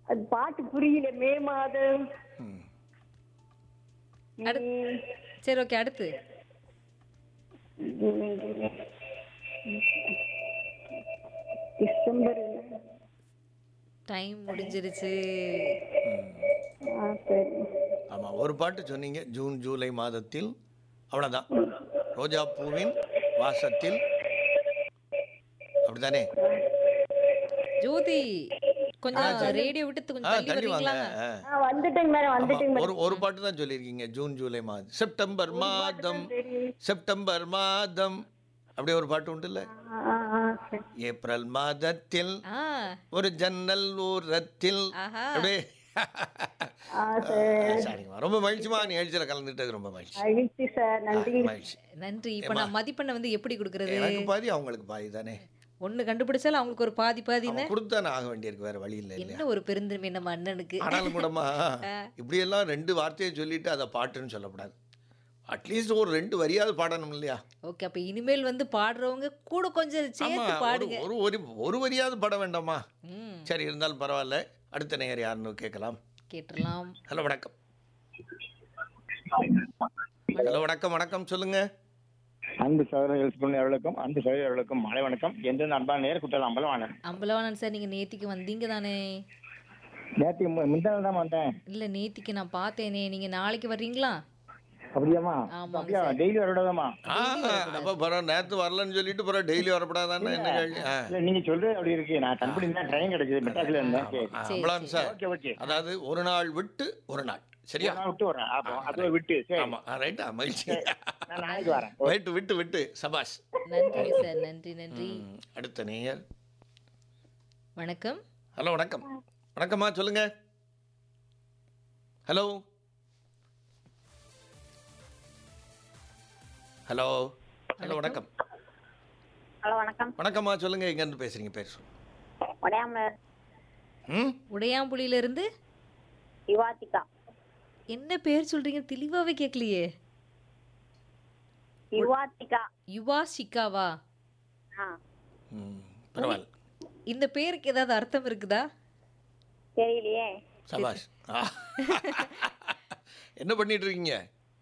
அது பாட்டு புரியல மே மாதம் ம். அடுத்து சரி ஓகே அடுத்து டிசம்பர் டைம் முடிஞ்சிருச்சு ஆ சரி ஆமா ஒரு பாட்டு சொன்னீங்க ஜூன் ஜூலை மாதத்தில் அவ்வளவுதான் ரோஜா பூவின் வாசத்தில் அப்படிதானே ஜோதி கொஞ்சம் ரேடியோ விட்டு ஆ கொஞ்சம் தள்ளி தள்ளி வாங்க வரீங்களா ஆ. ஆ வந்துட்டேங்க மேடம் ஆமா, வந்துட்டேங்க ஒரு ஒரு பாட்டு தான் சொல்லியிருக்கீங்க ஜூன் ஜூலை மாதம் செப்டம்பர் மாதம் செப்டம்பர் மாதம் அப்படியே ஒரு பாட்டு உண்டு இல்ல ஆ, ஆ, ஆ, சரி. ஏப்ரல் மாதத்தில் ஆ ஒரு ஜன்னல் ஓரத்தில் ஆஹா அப்படியே ஆ சரி சரிங்கம்மா ரொம்ப மகிழ்ச்சிமா நிகழ்ச்சியில் கலந்துட்டது ரொம்ப மகிழ்ச்சி மகிழ்ச்சி சார் நன்றி மகிழ்ச்சி நன்றி இப்ப நான் மதிப்பெண்ணை வந்து எப்படி கொடுக்கறது எனக்கு பாதி அவங்களுக்கு பாதி தானே ஒண்ணு கண்டுபிடிச்சாலும் அவங்களுக்கு ஒரு பாதி பாதின்னு அவன் கொடுத்தானே ஆக வேண்டியிருக்கு வேற வழி இல்லை இல்லையா என்ன ஒரு பெருந்தன்மை நம்ம அண்ணனுக்கு ஆனாலும் கூடமா இப்படியெல்லாம் ரெண்டு வார்த்தையை சொல்லிட்டு அதை பாட்டுன்னு சொல்லக்கூடாது அட்லீஸ்ட் ஒரு ரெண்டு வரியாவது பாடணும் இல்லையா ஓகே அப்ப இனிமேல் வந்து பாடுறவங்க கூட கொஞ்சம் ஆமா சேர்த்து ஒரு பாடுங்க ஒரு ஒரு ஒரு வரியாவது பாட வேண்டாமா ம் சரி இருந்தாலும் பரவாயில்ல அடுத்த நேயர் யாருன்னு கேட்கலாம் கேட்டுடலாம் ஹலோ வணக்கம் ஹலோ வணக்கம் வணக்கம் சொல்லுங்க அன்பு சகோதரர்கள் சுப்பிரமணிய அவர்களுக்கும் அன்பு சகோதரர்களுக்கும் மாலை வணக்கம் எந்த அன்பான நேர் குற்றம் அம்பலவானன் அம்பலவாணன் சார் நீங்க நேத்திக்கு வந்தீங்க தானே நேற்று முந்தாள் தான் வந்தேன் இல்ல நேத்திக்கு நான் பார்த்தேனே நீங்க நாளைக்கு வர்றீங்களா அப்படியாம்மா ஆமாங்க அப்படியா டெய்லி வரவிடாதாம்மா ஆ அப்போ பரவாயில்ல நேற்று வரலன்னு சொல்லிட்டு பரவாயில்ல டெய்லி வரப்படாதானே என்ன கேள்வி ஆ இல்ல நீங்க சொல்றது அப்படி இருக்கு நான் கண்படி தான் ட்ரெயின் கிடைச்சது மெட்ராஸ்ல இருந்தேன் சரி. ஆ, அவ்வளோதான் சார் ஓகே ஓகே அதாவது ஒரு நாள் விட்டு ஒரு நாள் சரியா நான் விட்டு வரேன் அப்போ அது விட்டு சரி ஆமா ரைட்டா மகிழ்ச்சி நான் நாளைக்கு வரேன் ரைட்டு விட்டு விட்டு சபாஷ் நன்றி சார் நன்றி நன்றி ம், அடுத்த நேயர் வணக்கம் ஹலோ வணக்கம் வணக்கம்மா சொல்லுங்க ஹலோ ஹலோ ஹலோ வணக்கம் ஹலோ வணக்கம் வணக்கம்மா சொல்லுங்க எங்கேருந்து பேசுறீங்க பேர் சொல்லு. உடையாம ம் உடையாம்புலியில இருந்து யுவாத்திகா என்ன பேர் சொல்றீங்க தெளிவாவே கேட்கலையே யுவாத்திகா யுவா ஷிகாவா ஆ ம் பரவாயில்ல இந்த பேருக்கு ஏதாவது அர்த்தம் இருக்குதா தெரியலையே சபாஷ் ஆ. என்ன பண்ணிட்டு இருக்கீங்க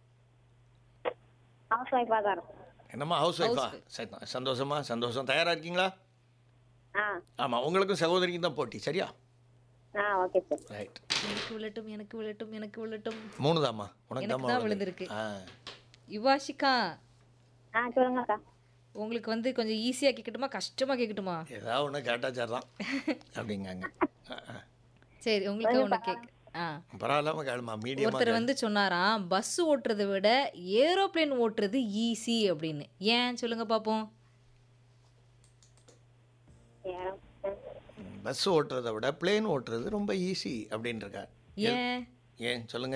ஹவுஸ் ஒய்ஃபா தான் இருக்கும் என்னம்மா ஹவுஸ் ஒய்ஃபா சந்தோஷமா சந்தோஷம் தயாரா இருக்கீங்களா ஆ ஆமா உங்களுக்கும் சகோதரிக்கும் தான் போட்டி சரியா ஆ ஓகே சார் ரைட் எனக்கு விழட்டும் எனக்கு விழட்டும் எனக்கு விழட்டும் மூணு தாம்மா உனக்கு எனக்கு தாம்மா தான் விழுந்திருக்கு. விழுந்திருக்கு. ஆ யுவாஷிகா ஆ சொல்லுங்கக்கா உங்களுக்கு வந்து கொஞ்சம் ஈஸியா கேட்கட்டுமா கஷ்டமா கேட்கட்டுமா ஏதாவது ஒன்று கேட்டா சரிதான் அப்படிங்காங்க ஆ, ஆ. சரி உங்களுக்கு ஒன்று கேக் ஆ பரவாயில்லாம கேளுமா மீடியமா ஒருத்தர் வந்து சொன்னாராம் பஸ் ஓட்டுறதை விட ஏரோப்ளேன் ஓட்டுறது ஈஸி அப்படின்னு ஏன் சொல்லுங்க பாப்போம் பஸ் ஓட்டுறதை விட பிளேன் ஓட்டுறது ரொம்ப ஈஸி அப்படின்னு இருக்கா ஏன் ஏன் சொல்லுங்க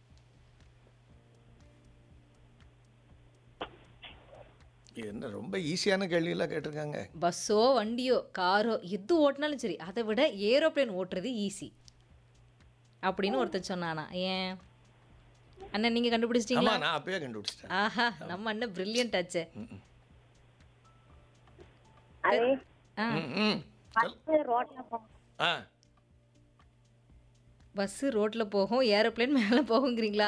இது என்ன ரொம்ப ஈஸியான கேள்வியெல்லாம் கேட்டிருக்காங்க பஸ்ஸோ வண்டியோ காரோ எது ஓட்டினாலும் சரி அதை விட ஏரோப்ளேன் ஓட்டுறது ஈஸி அப்படின்னு ஒருத்தன் சொன்னானா ஏன் அண்ணன் நீங்க ஆமா கண்டுபிடிச்சிட்டீங்களா நான் அப்பயே கண்டுபிடிச்சிட்டேன் ஆஹா நம்ம அண்ணன் பிரில்லியன்ட் ஆச்சே அது ஆ ம், ம். சொல். பஸ் ரோட்ல போகும் ஆ பஸ் ரோட்ல போகும் ஏரோப்ளேன் மேல போகுங்கிறீங்களா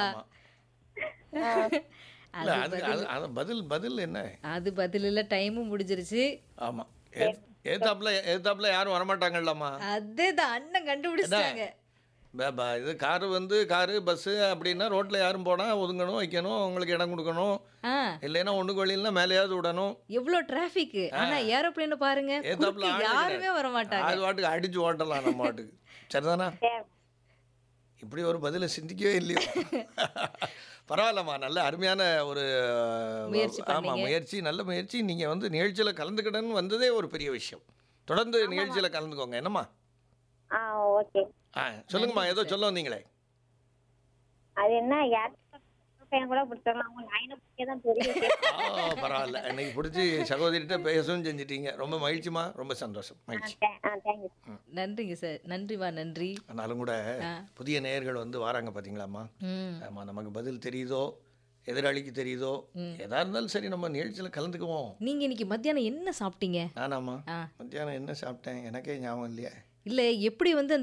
இல்ல அது அது அது பதில் பதில் என்ன அது பதில் இல்ல டைமும் முடிஞ்சிருச்சு ஆமா ஏ- ஏத்தாப்புல ஏத்தாப்புல யாரும் வரமாட்டாங்கல்லம்மா அதேதான் அண்ணன் கண்டுபிடிச்சிட்டாங்க ப- ப- இது காரு வந்து காரு பஸ்ஸு அப்படின்னா ரோட்டில் யாரும் போனால் ஒதுங்கணும் வைக்கணும் அவங்களுக்கு இடம் கொடுக்கணும் ஆ இல்லைன்னா ஒன்று வழியில்னா மேலேயாவது விடணும் எவ்வளோ டிராஃபிக் ஆனா ஏரோப்ளேன் பாருங்க ஏத்தாப்புல குறுக்க ஆளே யாருமே கிடையாது. வர மாட்டாங்க அது வாட்டுக்கு அடிச்சு ஓட்டலாம் நம்ம வாட்டுக்கு சரிதானா இப்படி ஒரு பதிலை சிந்திக்கவே இல்லையோ பரவாயில்லம்மா நல்ல அருமையான ஒரு முயற்சி ஆமா முயற்சி நல்ல முயற்சி நீங்கள் வந்து நிகழ்ச்சியில் கலந்துக்கிடன்னு வந்ததே ஒரு பெரிய விஷயம் தொடர்ந்து நிகழ்ச்சியில் கலந்துக்கோங்க என்னம்மா ஆ ஓகே ஆ சொல்லுங்கம்மா ஏதோ சொல்ல வந்தீங்களே அது என்ன யார் பையன் கூட பிடிச்சிடலாம் அவங்க நைனை பிடிக்க தான் தெரியும் ஆ பரவாயில்ல இன்னைக்கு பிடிச்சி சகோதரிட்ட பேசவும் செஞ்சிட்டீங்க ரொம்ப மகிழ்ச்சிமா ரொம்ப சந்தோஷம் மகிழ்ச்சி ஆ தேங்க்யூ நன்றிங்க சார் நன்றிவா நன்றி ஆனாலும் கூட புதிய நேயர்கள் வந்து வராங்க பார்த்தீங்களாம்மா ம் ஆமாம் நமக்கு பதில் தெரியுதோ எதிராளிக்கு தெரியுதோ எதா இருந்தாலும் சரி நம்ம நிகழ்ச்சியில் கலந்துக்குவோம் நீங்க இன்னைக்கு மத்தியானம் என்ன சாப்பிட்டீங்க நானாம்மா ஆ. மத்தியானம் என்ன சாப்பிட்டேன் எனக்கே ஞாபகம் இல்லையா இல்ல எப்படி வந்து அந்த